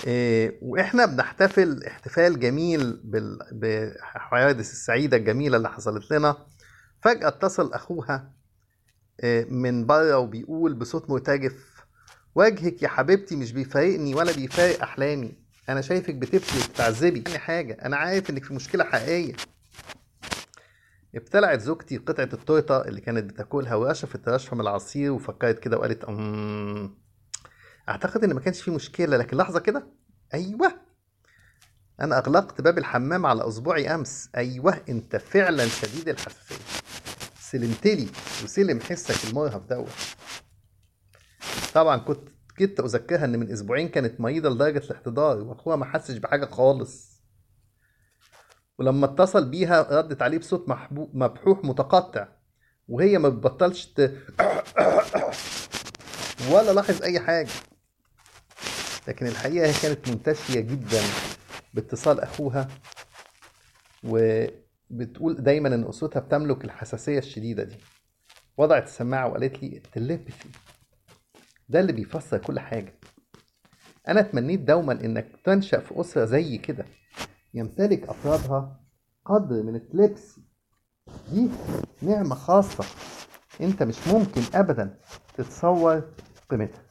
إيه، واحنا بنحتفل احتفال جميل بال- بالحوادث السعيده الجميله اللي حصلت لنا فجاه اتصل اخوها إيه، من بره وبيقول بصوت مرتجف وجهك يا حبيبتي مش بيفارقني ولا بيفارق احلامي انا شايفك بتبكي وبتعذبي يعني حاجه انا عارف انك في مشكله حقيقيه ابتلعت زوجتي قطعة التورتة اللي كانت بتاكلها ورشفت رشفة من العصير وفكرت كده وقالت أمم أعتقد إن ما كانش في مشكلة لكن لحظة كده أيوه أنا أغلقت باب الحمام على أصبعي أمس أيوه أنت فعلا شديد الحساسية سلمتلي وسلم حسك المرهف دوت طبعا كنت كنت أذكرها إن من أسبوعين كانت مريضة لدرجة الاحتضار وأخوها ما حسش بحاجة خالص ولما اتصل بيها ردت عليه بصوت محبو- مبحوح متقطع وهي ما بتبطلش ت... ولا لاحظ اي حاجه لكن الحقيقه هي كانت منتشيه جدا باتصال اخوها وبتقول دايما ان اسرتها بتملك الحساسيه الشديده دي وضعت السماعه وقالت لي التليبثي ده اللي بيفسر كل حاجه انا تمنيت دوما انك تنشا في اسره زي كده يمتلك أفرادها قدر من التلبسي دي نعمة خاصة أنت مش ممكن أبدا تتصور قيمتها